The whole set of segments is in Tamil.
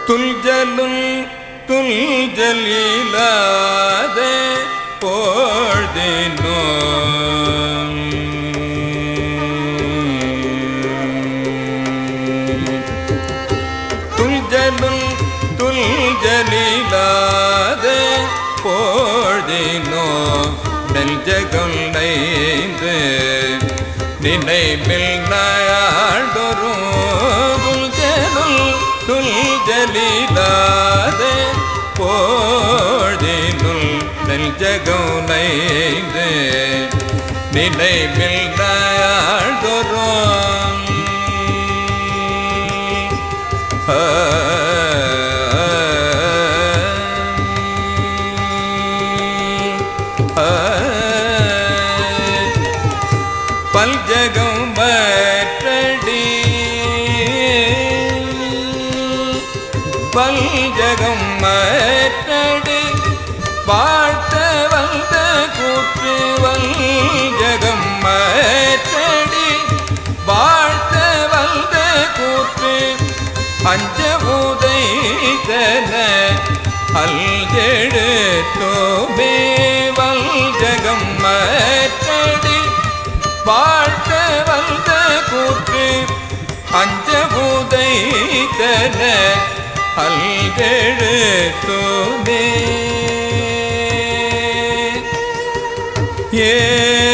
துல்ஜலுல் துல்ஜல் இல்லாத போழ்தினோ துல்ஜலுல் துல்ஜலிலாத போழ்தினோ நெஞ்சகம் நைந்து நினைவில் நாயாழ்தொரும் துல்ஜலுல் துல்ஜலிலாத போழ்தினுள் நெஞ்சகம் நைந்து நினைவில் நாயாழ்தொரும் பல்ஜகம் மற்றடி பல்ஜகம் மற்றடி வாழ்த்த வந்த கூற்று வல்ஜகம் மற்றடி வாழ்த்த வந்த கூற்று அஞ்ச உதைதன அல்ஜெடு தோமே வல்ஜகம் மற்றடி வாழ்த்த வந்த கூற்று அஞ்ச உதைதன அல்கெடு தோமே ஏ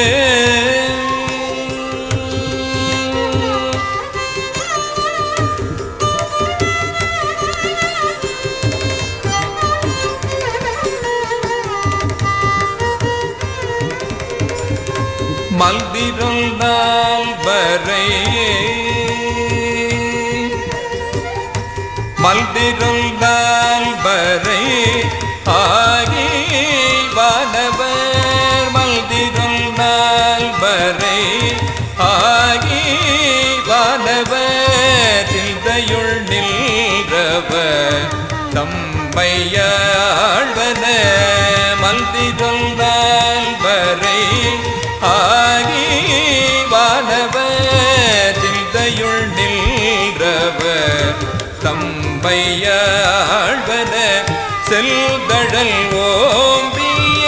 மல்திரல் நாள் வரை மல்திரல் நாள் வரை ஆகி வானவர் மல்திரல் நாள் வரை ஆகி வானவர் சிந்தையுள் நின்றவர் தம்மையாழ்வன மல்திரல் நாள் வரை ஆகி வானவர் சிந்தையுள் நின்றவர் தம்பையாழ்வன செல்தழல் ஓம்பிய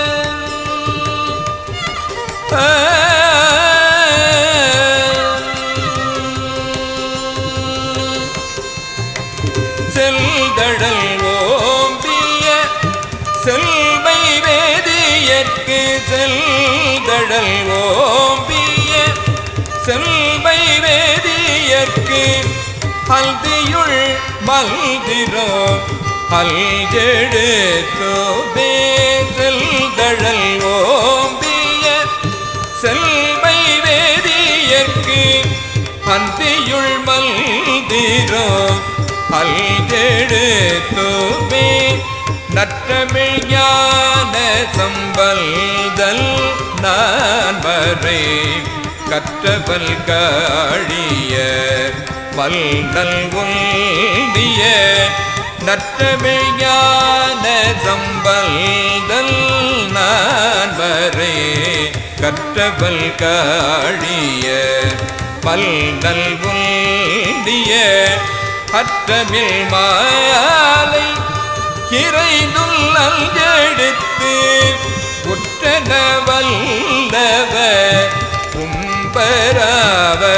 செல்தழல் ஓம்பிய செல்வை வேதியற்கு செல்தழல் ஓம்பிய செல்வை வேதியற்கு அல்தியுள் மல்திரோ அல்ஜெடு தோபே செல்தழல் ஓம்பிய செல்வை வேதியற்கு அந்தியுள் மல்திரோ அல்கெடு தோமே நற்றமிழ் ஞான சம்பல்தல் நான் வரை கற்றவல் காழிய பல்தல் உந்திய நற்றமிழ் ஞான சம்பல்தல் நான் வரை கற்றவல் காழிய பல்தல் உந்திய அற்றமில் மாலை இறைந்துள்ளல் எடுத்து உற்றன வல்லவ கும்பராவ